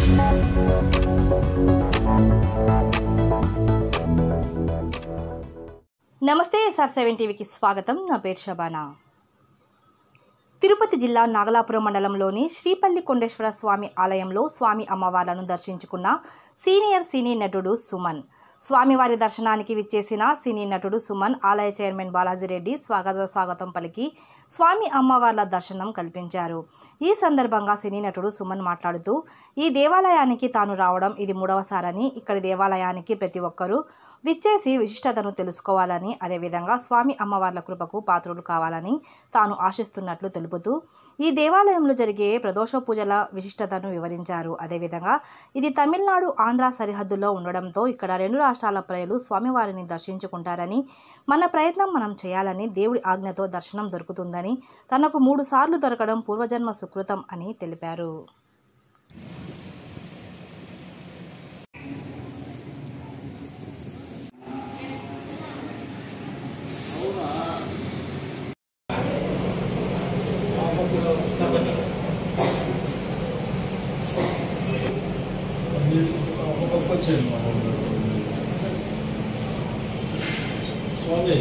నమస్తే SR seven టీవీకి స్వాగతం నా పేరు శబానా తిరుపతి జిల్లా నాగలాపురం మండలంలోని శ్రీపల్లి కొండేశ్వర స్వామి ఆలయంలో స్వామి అమ్మవార్లను దర్శించుకున్న సీనియర్ సినీ నటుడు సుమన్ స్వామివారి దర్శనానికి విచ్చేసిన సినీ నటుడు సుమన్ ఆలయ చైర్మన్ బాలాజీరెడ్డి స్వాగత స్వాగతం పలికి స్వామి అమ్మవార్ల దర్శనం కల్పించారు ఈ సందర్భంగా సినీ నటుడు సుమన్ మాట్లాడుతూ ఈ దేవాలయానికి తాను రావడం ఇది మూడవసారని ఇక్కడి దేవాలయానికి ప్రతి ఒక్కరూ విచ్చేసి విశిష్టతను తెలుసుకోవాలని అదేవిధంగా స్వామి అమ్మవార్ల కృపకు పాత్రులు కావాలని తాను ఆశిస్తున్నట్లు తెలుపుతూ ఈ దేవాలయంలో జరిగే ప్రదోష పూజల విశిష్టతను వివరించారు అదేవిధంగా ఇది తమిళనాడు ఆంధ్ర సరిహద్దులో ఉండడంతో ఇక్కడ రెండు రాష్ట్రాల ప్రజలు స్వామివారిని దర్శించుకుంటారని మన ప్రయత్నం మనం చేయాలని దేవుడి ఆజ్ఞతో దర్శనం దొరుకుతుందని తనకు మూడు సార్లు దొరకడం పూర్వజన్మ సుకృతం అని తెలిపారు స్వామి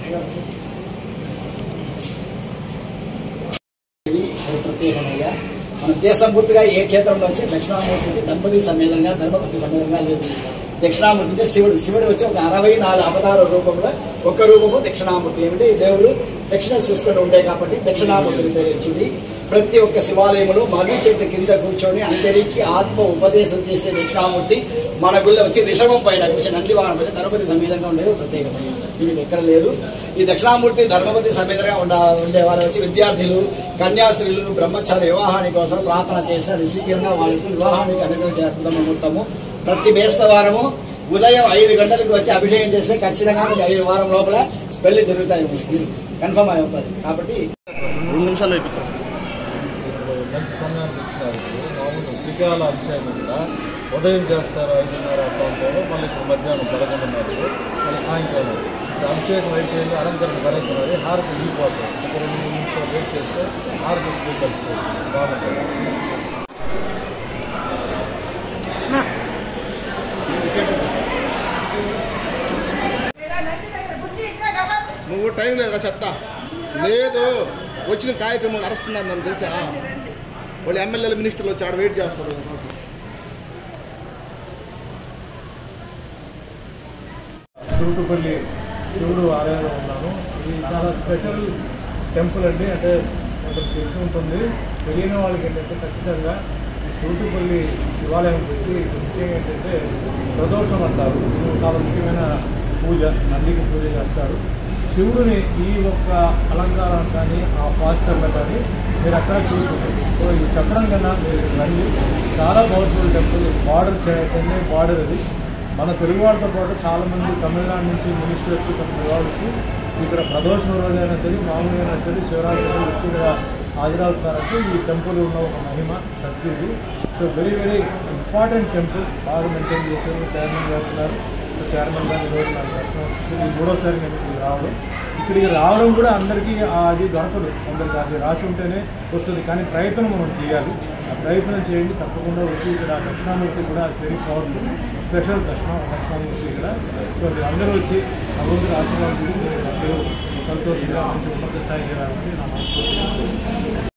ఇది ఒక ప్రత్యేకమయ్యా మన దేశం పూర్తిగా ఏ క్షేత్రంలో వచ్చి దక్షిణామూర్తి దంపతి సమేతంగా ధర్మపతి సమేతంగా లేదు దక్షిణామూర్తి అంటే శివుడు శివుడు వచ్చి ఒక అరవై నాలుగు అవతార రూపంలో ఒక రూపము దక్షిణామూర్తి ఏమిటి ఈ దేవుడు దక్షిణ చూసుకొని ఉండే కాబట్టి దక్షిణామూర్తిని పేరు వచ్చింది ప్రతి ఒక్క శివాలయంలో మర్రి చెట్టు కింద కూర్చొని అందరికీ ఆత్మ ఉపదేశం చేసే దక్షిణామూర్తి మన గుళ్ళ వచ్చి రిషభం పైన కూర్చొని నందివాహనం పైన ధర్మపతి సమేతంగా ఉండేది ఒక ప్రత్యేకమైనది ఇది ఎక్కడ లేదు ఈ దక్షిణామూర్తి ధర్మపతి సమేతంగా ఉండ ఉండే వాళ్ళు వచ్చి విద్యార్థులు కన్యాస్త్రీలు బ్రహ్మచారి వివాహానికి కోసం ప్రార్థన చేస్తారు రిషికంగా వాళ్ళకి వివాహానికి అనుగ్రహించిన ముహూర్తము ప్రతి బేస్తవారము ఉదయం ఐదు గంటలకు వచ్చి అభిషేకం చేస్తే ఖచ్చితంగా మీకు ఐదు వారం లోపల పెళ్లి జరుగుతాయి కన్ఫర్మ్ అయిపోతుంది కాబట్టి రెండు నిమిషాలు అయిపోతుంది మంచి సమయానికి ఇచ్చినారు ఇప్పుడు మామూలు టీకాల అభిషేకం కూడా ఉదయం చేస్తారు ఐదున్నర ప్రాంతంలో మళ్ళీ ఇప్పుడు మధ్యాహ్నం పదకొండున్నరకు మళ్ళీ సాయంకాలం ఇప్పుడు అభిషేకం అయిపోయింది అలంకరణ జరుగుతున్నది హారతి వెళ్ళిపోతుంది ఒక రెండు మూడు నిమిషాలు వెయిట్ చేస్తే హారతి పోయి కలుసుకోవచ్చు బాగుంటుంది నువ్వు టైం లేదా చెప్తా లేదు వచ్చిన కార్యక్రమం అరుస్తున్నారు నన్ను తెలుసా వాళ్ళు ఎమ్మెల్యేలు మినిస్టర్లు వచ్చి ఆడ వెయిట్ చేస్తారు సూటుపల్లి శివుడు ఆలయంలో ఉన్నాను ఇది చాలా స్పెషల్ టెంపుల్ అండి అంటే మనకు తెలిసి ఉంటుంది తెలియని వాళ్ళకి ఏంటంటే ఖచ్చితంగా ఈ సూటుపల్లి శివాలయం వచ్చి ఇది ముఖ్యంగా ఏంటంటే ప్రదోషం అంటారు ఇది చాలా ముఖ్యమైన పూజ నందికి పూజ చేస్తారు శివుడిని ఈ ఒక్క అలంకారం కానీ ఆ పాశ్చర్లు కానీ మీరు అక్కడ చూసుకుంటారు సో ఈ చక్రం కన్నా మీరు రండి చాలా powerful temple border Chennai border అది మన తెలుగు వాళ్ళతో పాటు చాలా మంది తమిళనాడు నుంచి మినిస్టర్స్ కొంత వాళ్ళు వచ్చి ఇక్కడ ప్రదోషం రోజైనా సరే మామూలుగా అయినా సరే శివరాత్రి రోజు వచ్చి ఇక్కడ హాజరవుతారంటే ఈ టెంపుల్ ఉన్న ఒక మహిమ శక్తి ఇది so very very important temple బాగా మెయింటైన్ చేశారు చైర్మన్ గారు ఉన్నారు సో చైర్మన్ గారు ఈరోజు నాకు దర్శనం వచ్చింది ఇది మూడోసారి నేను ఇక్కడికి రావడం ఇక్కడికి రావడం కూడా అందరికీ ఆ అది దొరకదు కొందరికి అది రాసి ఉంటేనే వస్తుంది కానీ ప్రయత్నం మనం చేయాలి ఆ ప్రయత్నం చేయండి తప్పకుండా వచ్చి ఇక్కడ దక్షిణామూర్తి కూడా వెరీ పవర్ఫుల్ స్పెషల్ దర్శనం దక్షిణామూర్తి ఇక్కడ సో మీరు అందరూ వచ్చి భగవంతుడు ఆశీర్వాదం అందరూ సంతోషంగా మంచి ఉన్నత స్థాయికి రావాలని నా మనస్ఫూర్తిగా